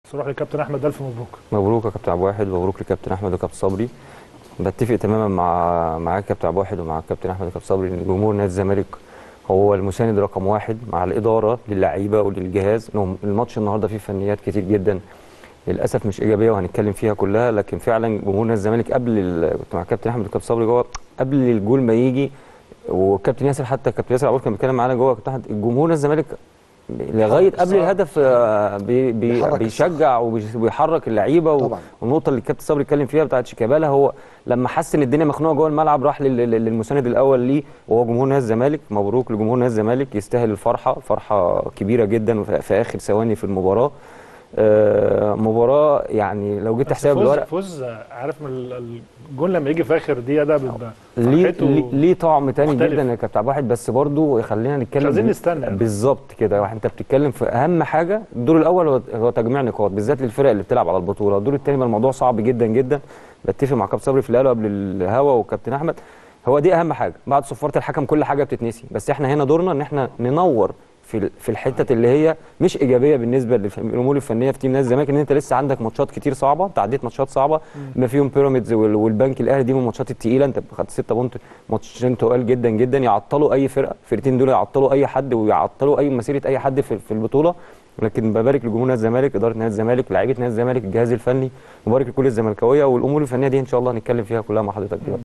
نروح للكابتن احمد الف مبروك مبروك يا كابتن عبد الواحد ومبروك لكابتن احمد وكابتن صبري بتفق تماما مع معاك كابتن عبد الواحد ومع الكابتن احمد وكابتن صبري ان جمهور نادي الزمالك هو المساند رقم واحد مع الاداره للعيبه وللجهاز انهم الماتش النهارده فيه فنيات كتير جدا للاسف مش ايجابيه وهنتكلم فيها كلها لكن فعلا جمهور نادي الزمالك قبل ال- كنت مع الكابتن احمد وكابتن صبري جوه قبل الجول ما يجي وكابتن ياسر حتى كابتن ياسر عبود كان بيتكلم معانا جوه كابتن أحمد، الجمهور نادي الزمالك لغايه قبل الهدف آه، بي بي بيحرك بيشجع وبيش- وبيحرك اللعيبه و- طبعاً. والنقطه اللي الكابتن صبري اتكلم فيها بتاعت شيكابالا هو لما حس ان الدنيا مخنوقه جوه الملعب راح لل- لل- للمساند الاول ليه وهو جمهور نادي الزمالك مبروك لجمهور نادي الزمالك يستاهل الفرحه فرحه كبيره جدا في في اخر ثواني في المباراه آه، مباراه يعني لو جيت بس تحسبها فوز بالورق فوز عارف من ال- الجون لما يجي في اخر دقيقه ده بيبقى ليه فرحته ليه- ليه طعم تاني مختلف. جدا يا كابتن عبد الواحد بس برضو خلينا نتكلم مش عايزين بال- نستنى يعني. بالظبط كده انت بتتكلم في اهم حاجه الدور الاول هو- هو تجميع نقاط بالذات للفرق اللي بتلعب على البطوله الدور الثاني بقى الموضوع صعب جدا جدا بتفق مع كابتن صبري في اللي قاله قبل الهوا وكابتن احمد هو دي اهم حاجه بعد صفاره الحكم كل حاجه بتتنسي بس احنا هنا دورنا ان احنا ننور في ال- في الحته اللي هي مش ايجابيه بالنسبه للامور الفنيه في تيم نادي الزمالك ان انت لسه عندك ماتشات كتير صعبه انت عديت ماتشات صعبه ما فيهم بيراميدز وال- والبنك الاهلي دي من الماتشات الثقيله انت خدت 6 بونت ماتشين تقال جدا جدا يعطلوا اي فرقه الفرقتين دول يعطلوا اي حد ويعطلوا اي مسيره اي حد في, في البطوله لكن ببارك لجمهور نادي الزمالك اداره نادي الزمالك لعيبه نادي الزمالك الجهاز الفني مبارك لكل الزملكاويه والامور الفنيه دي ان شاء الله هنتكلم فيها كلها مع حضرتك دلوقتي